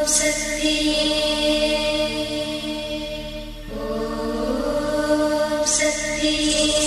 சக்தி ஓம் சக்தி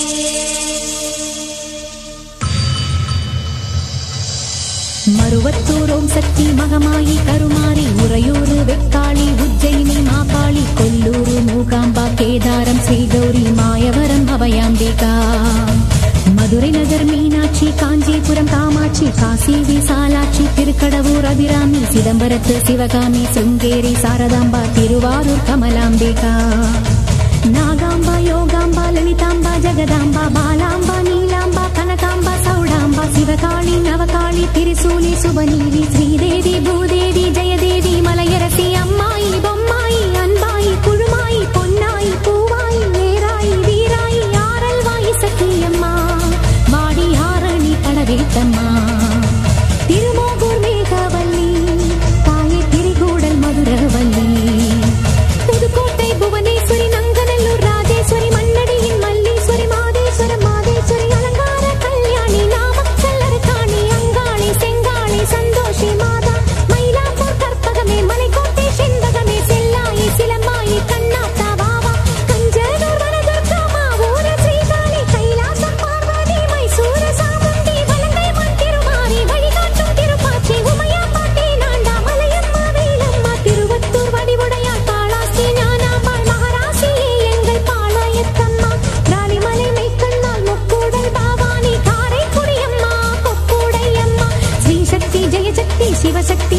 மருவத்தூர் ஓம் சக்தி மகமாயி கருமாரி உறையூர் வெக்காளி உஜ்ஜயினி மாகாளி கொல்லூர் மூகாம்பா கேதாரம் ஸ்ரீகௌரி மாயவரம் அபயாம்பிகா மதுரை நகர் மீனாட்சி காஞ்சிபுரம் காமாட்சி காசி விசாலாட்சி திருக்கடவூர் அபிராமி சிதம்பரத்து சிவகாமி சுங்கேரி சாரதாம்பா திருவாரூர் கமலாம்பிகா நாகாம்பா யோகாம்பா லலிதாம்பா ஜெகதாம்பா பாலாம்பா நீலாம்பா கனகாம்பா சௌடாம்பா சிவகாளி நவகாளி திரிசூலி சுபநீலி ஸ்ரீதேவி பூதேவி ஜெயதேவி மலையரசி அம்மாயி பொம்மாயி அன்பாயி குழுமாயி பொன்னாயி பூவாயி நேராயி வீராயி ஆரல்வாயி சத்தியம்மா வாடி ஆரணி படவேட்டம்மா திருமோகூர் மேகவல்லி தாயை திரிகூடல் மதுரவல்லி புதுக்கோட்டை புவனேஸ்வரி நங்கநல்லூர் ராஜேஸ்வரி மண்ணடியின் மல்லீஸ்வரி மாதேஸ்வரம் மாதேஸ்வரி அலங்கார கல்யாணி நாமக்கல் அரக்காணி அங்காளி செங்காளி சந்தோஷி மாதா மயிலாப்பூர் கற்பகமே மலைக்கோட்டை செண்பகமே செல்லாயி சிலம்பாயி கண்ணாத்தா வாவா கஞ்சனூர் வனதுர்கா மாவூர ஸ்ரீகாளி கைலாசம் பார்வதி மைசூர சாமுண்டி வலங்கை மண் திருமாரி வழிகாட்டும் திருப்பாச்சி உமையா பாட்டி நாண்டா மலையம்மா வேலம்மா திருவத்தூர் வடிவுடையாள் காளாஸ்தி ஞானாம்பாள் மகராசியே எங்கள் பாளையத்தம்மா ராணிமலை மெய்க்கண்ணால் முக்கூடல் பாவானி காரைக்குடியம்மா கொக்கூடையம்மா ஸ்ரீ சக்தி ஜெயசக்தி சிவசக்தி